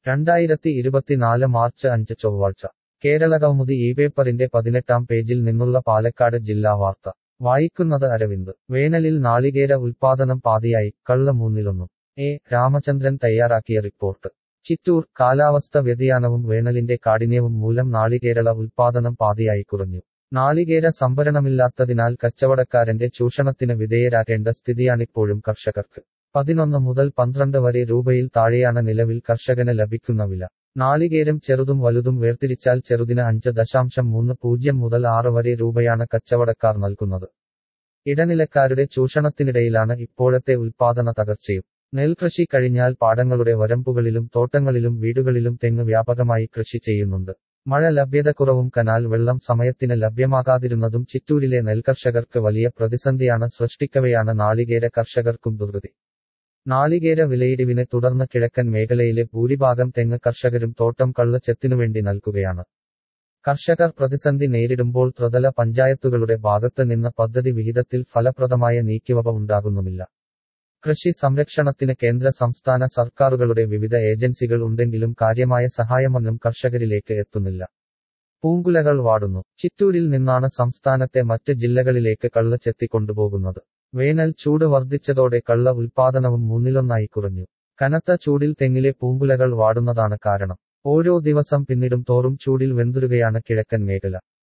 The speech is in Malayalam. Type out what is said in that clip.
രണ്ടായിരത്തി ഇരുപത്തിനാല് മാർച്ച് അഞ്ച് ചൊവ്വാഴ്ച കേരളകൗമുദി ഈ പേപ്പറിന്റെ പതിനെട്ടാം പേജിൽ നിന്നുള്ള പാലക്കാട് ജില്ലാ വാർത്ത വായിക്കുന്നത് അരവിന്ദ് വേനലിൽ നാളികേര ഉൽപാദനം പാതിയായി കള്ള മൂന്നിലൊന്നും എ രാമചന്ദ്രൻ തയ്യാറാക്കിയ റിപ്പോർട്ട് ചിറ്റൂർ കാലാവസ്ഥ വ്യതിയാനവും വേനലിന്റെ കാഠിന്യവും മൂലം നാളികേരള ഉൽപാദനം പാതിയായി കുറഞ്ഞു നാളികേര സംഭരണമില്ലാത്തതിനാൽ കച്ചവടക്കാരന്റെ ചൂഷണത്തിന് വിധേയരാകേണ്ട സ്ഥിതിയാണിപ്പോഴും കർഷകർക്ക് പതിനൊന്ന് മുതൽ പന്ത്രണ്ട് വരെ രൂപയിൽ താഴെയാണ് നിലവിൽ കർഷകന് ലഭിക്കുന്ന വില നാളികേരം ചെറുതും വലുതും വേർതിരിച്ചാൽ ചെറുതിന് അഞ്ച് ദശാംശം മൂന്ന് പൂജ്യം മുതൽ ആറ് വരെ രൂപയാണ് കച്ചവടക്കാർ നൽകുന്നത് ഇടനിലക്കാരുടെ ചൂഷണത്തിനിടയിലാണ് ഇപ്പോഴത്തെ ഉൽപാദന തകർച്ചയും നെൽകൃഷി കഴിഞ്ഞാൽ പാടങ്ങളുടെ വരമ്പുകളിലും തോട്ടങ്ങളിലും വീടുകളിലും തെങ്ങ് വ്യാപകമായി കൃഷി ചെയ്യുന്നുണ്ട് മഴ ലഭ്യതക്കുറവും കനാൽ വെള്ളം സമയത്തിന് ലഭ്യമാകാതിരുന്നതും ചിറ്റൂരിലെ നെൽകർഷകർക്ക് വലിയ പ്രതിസന്ധിയാണ് സൃഷ്ടിക്കവെയാണ് നാളികേര കർഷകർക്കും ദുർഗതി നാളികേര വിലയിടിവിനെ തുടർന്ന് കിഴക്കൻ മേഖലയിലെ ഭൂരിഭാഗം തെങ്ങ് കർഷകരും തോട്ടം കള്ള് ചെത്തിനുവേണ്ടി നൽകുകയാണ് കർഷകർ പ്രതിസന്ധി നേരിടുമ്പോൾ ത്രിതല പഞ്ചായത്തുകളുടെ ഭാഗത്ത് നിന്ന് പദ്ധതി വിഹിതത്തിൽ ഫലപ്രദമായ നീക്കിവവ ഉണ്ടാകുന്നുമില്ല കൃഷി സംരക്ഷണത്തിന് കേന്ദ്ര സംസ്ഥാന സർക്കാരുകളുടെ വിവിധ ഏജൻസികൾ ഉണ്ടെങ്കിലും കാര്യമായ സഹായമൊന്നും കർഷകരിലേക്ക് എത്തുന്നില്ല പൂങ്കുലകൾ വാടുന്നു ചിറ്റൂരിൽ നിന്നാണ് സംസ്ഥാനത്തെ മറ്റ് ജില്ലകളിലേക്ക് കള്ള് ചെത്തിക്കൊണ്ടുപോകുന്നത് വേനൽ ചൂട് വർദ്ധിച്ചതോടെ കള്ള ഉൽപാദനവും മൂന്നിലൊന്നായി കുറഞ്ഞു കനത്ത ചൂടിൽ തെങ്ങിലെ പൂങ്കുലകൾ വാടുന്നതാണ് കാരണം ഓരോ ദിവസം പിന്നിടും തോറും ചൂടിൽ വെന്തുരുകയാണ് കിഴക്കൻ മേഖല